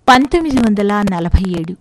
పంతొమ్మిది వందల నలభై ఏడు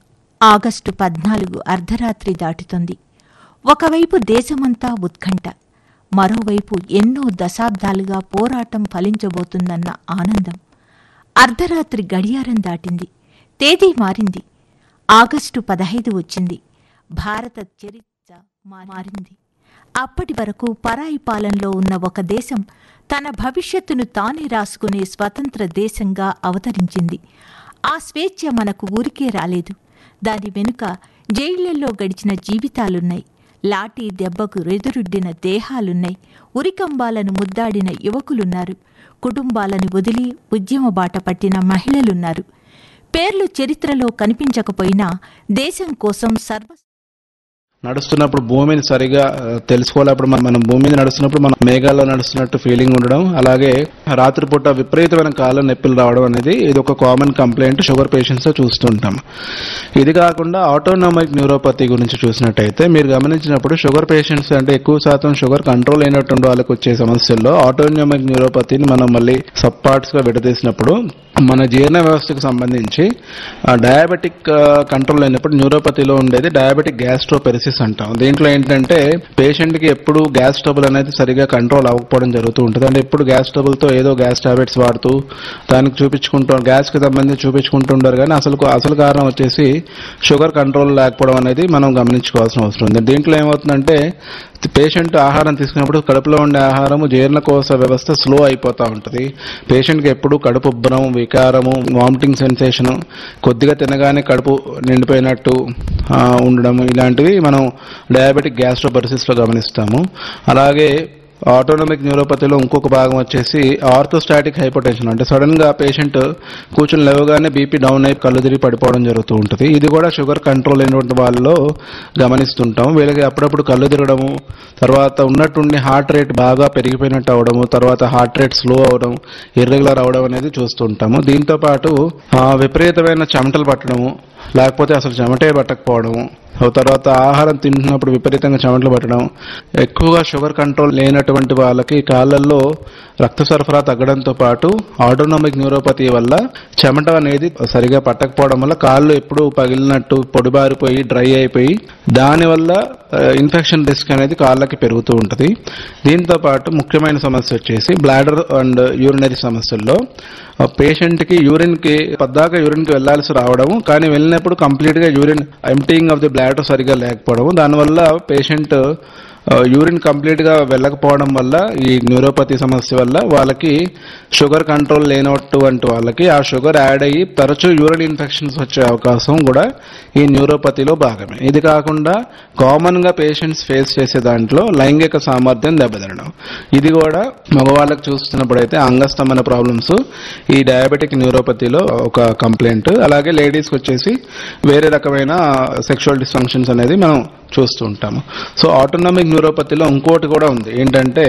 ఆగస్టు పద్నాలుగు అర్ధరాత్రి దాటుతుంది ఒకవైపు దేశమంతా ఉత్కంఠ మరోవైపు ఎన్నో దశాబ్దాలుగా పోరాటం ఫలించబోతుందన్న ఆనందం అర్ధరాత్రి గడియారం దాటింది తేదీ మారింది ఆగస్టు పదహైదు వచ్చింది భారత చరిత్ర మా- మారింది అప్పటి వరకు పరాయి పాలనలో ఉన్న ఒక దేశం తన భవిష్యత్తును తానే రాసుకునే స్వతంత్ర దేశంగా అవతరించింది ఆ స్వేచ్ఛ మనకు ఊరికే రాలేదు దాని వెనుక జైళ్లలో గడిచిన జీవితాలున్నాయి లాఠీ దెబ్బకు రెదురుడ్డిన దేహాలున్నాయి ఉరికంబాలను ముద్దాడిన యువకులున్నారు కుటుంబాలను వదిలి ఉద్యమ బాట పట్టిన మహిళలున్నారు పేర్లు చరిత్రలో కనిపించకపోయినా దేశం కోసం సర్వ నడుస్తున్నప్పుడు భూమిని సరిగా ఆ, తెలుసుకోలేప్పుడు మనం మనం భూమి మీద నడుస్తున్నప్పుడు మనం మేఘాల్లో నడుస్తున్నట్టు ఫీలింగ్ ఉండడం అలాగే రాత్రిపూట విపరీతమైన కాళ్ళ నొప్పులు రావడం అనేది ఇది ఒక కామన్ కంప్లైంట్ షుగర్ పేషెంట్స్ లో చూస్తుంటాం ఇది కాకుండా ఆటోనామిక్ న్యూరోపతి గురించి చూసినట్టయితే మీరు గమనించినప్పుడు షుగర్ పేషెంట్స్ అంటే ఎక్కువ శాతం షుగర్ కంట్రోల్ అయినటువంటి వాళ్ళకి వచ్చే సమస్యల్లో ఆటోనామిక్ న్యూరోపతిని మనం మళ్ళీ సబ్ పార్ట్స్ గా విడదీసినప్పుడు మన జీర్ణ వ్యవస్థకు సంబంధించి డయాబెటిక్ కంట్రోల్ అయినప్పుడు న్యూరోపతిలో ఉండేది డయాబెటిక్ గ్యాస్ట్రోపెరిసిస్ అంటాం దీంట్లో ఏంటంటే పేషెంట్ కి ఎప్పుడు గ్యాస్ ట్రబుల్ అనేది సరిగా కంట్రోల్ అవ్వకపోవడం జరుగుతూ ఉంటుంది అంటే ఎప్పుడు గ్యాస్ ట్రబుల్ తో ఏదో గ్యాస్ టాబ్లెట్స్ వాడుతూ దానికి చూపించుకుంటూ గ్యాస్ కి సంబంధించి చూపించుకుంటుంటారు కానీ అసలు అసలు కారణం వచ్చేసి షుగర్ కంట్రోల్ లేకపోవడం అనేది మనం గమనించుకోవాల్సిన అవసరం ఉంది దీంట్లో ఏమవుతుందంటే పేషెంట్ ఆహారం తీసుకున్నప్పుడు కడుపులో ఉండే ఆహారము జీర్ణకోశ వ్యవస్థ స్లో అయిపోతూ ఉంటుంది పేషెంట్కి ఎప్పుడు కడుపు ఉబ్బరం వికారము వామిటింగ్ సెన్సేషన్ కొద్దిగా తినగానే కడుపు నిండిపోయినట్టు ఆ, ఉండడం ఇలాంటివి మనం డయాబెటిక్ గ్యాస్ట్రోపరిసిస్లో గమనిస్తాము అలాగే ఆటోనమిక్ న్యూరోపతిలో ఇంకొక భాగం వచ్చేసి ఆర్థోస్టాటిక్ హైపోటెన్షన్ అంటే సడన్ గా పేషెంట్ కూర్చుని లేవగానే బీపీ డౌన్ అయి కళ్ళు తిరిగి పడిపోవడం జరుగుతూ ఉంటుంది ఇది కూడా షుగర్ కంట్రోల్ అయినటువంటి వాళ్ళలో గమనిస్తుంటాం వీళ్ళకి అప్పుడప్పుడు కళ్ళు తిరగడము తర్వాత ఉన్నట్టుండి హార్ట్ రేట్ బాగా పెరిగిపోయినట్టు అవడము తర్వాత హార్ట్ రేట్ స్లో అవడం ఇర్రెగ్యులర్ అవడం అనేది చూస్తుంటాము దీంతో పాటు ఆ, విపరీతమైన చెమటలు పట్టడము లేకపోతే అసలు చెమటే పట్టకపోవడము ఆ తర్వాత ఆహారం తింటున్నప్పుడు విపరీతంగా చెమటలు పట్టడం ఎక్కువగా షుగర్ కంట్రోల్ లేనటువంటి వాళ్ళకి కాళ్ళల్లో రక్త సరఫరా తగ్గడంతో పాటు ఆటోనామిక్ న్యూరోపతి వల్ల చెమట అనేది సరిగా పట్టకపోవడం వల్ల కాళ్ళు ఎప్పుడు పగిలినట్టు పొడిబారిపోయి డ్రై అయిపోయి దానివల్ల ఇన్ఫెక్షన్ రిస్క్ అనేది కాళ్ళకి పెరుగుతూ ఉంటుంది దీంతో పాటు ముఖ్యమైన సమస్య వచ్చేసి బ్లాడర్ అండ్ యూరినరీ సమస్యల్లో పేషెంట్ కి యూరిన్ కి పద్దాక యూరిన్ కి వెళ్లాల్సి రావడము కానీ వెళ్ళినప్పుడు కంప్లీట్ గా urine emptying of the bladder సరిగా లేకపోవడం దానివల్ల పేషెంట్ యూరిన్ కంప్లీట్ గా వెళ్ళకపోవడం వల్ల ఈ న్యూరోపతి సమస్య వల్ల వాళ్ళకి షుగర్ కంట్రోల్ లేనటువంటి వాళ్ళకి ఆ షుగర్ యాడ్ అయ్యి తరచూ యూరిన్ ఇన్ఫెక్షన్స్ వచ్చే అవకాశం కూడా ఈ న్యూరోపతిలో భాగమే ఇది కాకుండా కామన్ గా పేషెంట్స్ ఫేస్ చేసే దాంట్లో లైంగిక సామర్థ్యం దెబ్బతినడం ఇది కూడా మగవాళ్ళకి చూస్తున్నప్పుడు అయితే అంగస్తంభన ప్రాబ్లమ్స్ ఈ డయాబెటిక్ న్యూరోపతిలో ఒక కంప్లైంట్ అలాగే లేడీస్కి వచ్చేసి వేరే రకమైన సెక్షువల్ డిస్ఫంక్షన్స్ అనేది మనం చూస్తూ ఉంటాము సో ఆటోనామిక్ న్యూరోపతిలో ఇంకోటి కూడా ఉంది ఏంటంటే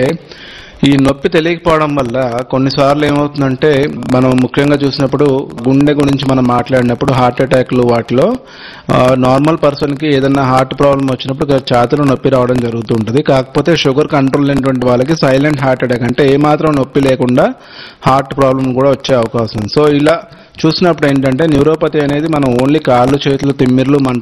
ఈ నొప్పి తెలియకపోవడం వల్ల కొన్నిసార్లు ఏమవుతుందంటే మనం ముఖ్యంగా చూసినప్పుడు గుండె గురించి మనం మాట్లాడినప్పుడు హార్ట్ అటాక్లు వాటిలో నార్మల్ పర్సన్కి ఏదైనా హార్ట్ ప్రాబ్లం వచ్చినప్పుడు ఛాతిలో నొప్పి రావడం జరుగుతూ ఉంటుంది కాకపోతే షుగర్ కంట్రోల్ లేనటువంటి వాళ్ళకి సైలెంట్ హార్ట్ అటాక్ అంటే ఏమాత్రం నొప్పి లేకుండా హార్ట్ ప్రాబ్లం కూడా వచ్చే అవకాశం ఉంది సో ఇలా చూసినప్పుడు ఏంటంటే న్యూరోపతి అనేది మనం ఓన్లీ కాళ్ళు చేతులు తిమ్మిర్లు మంట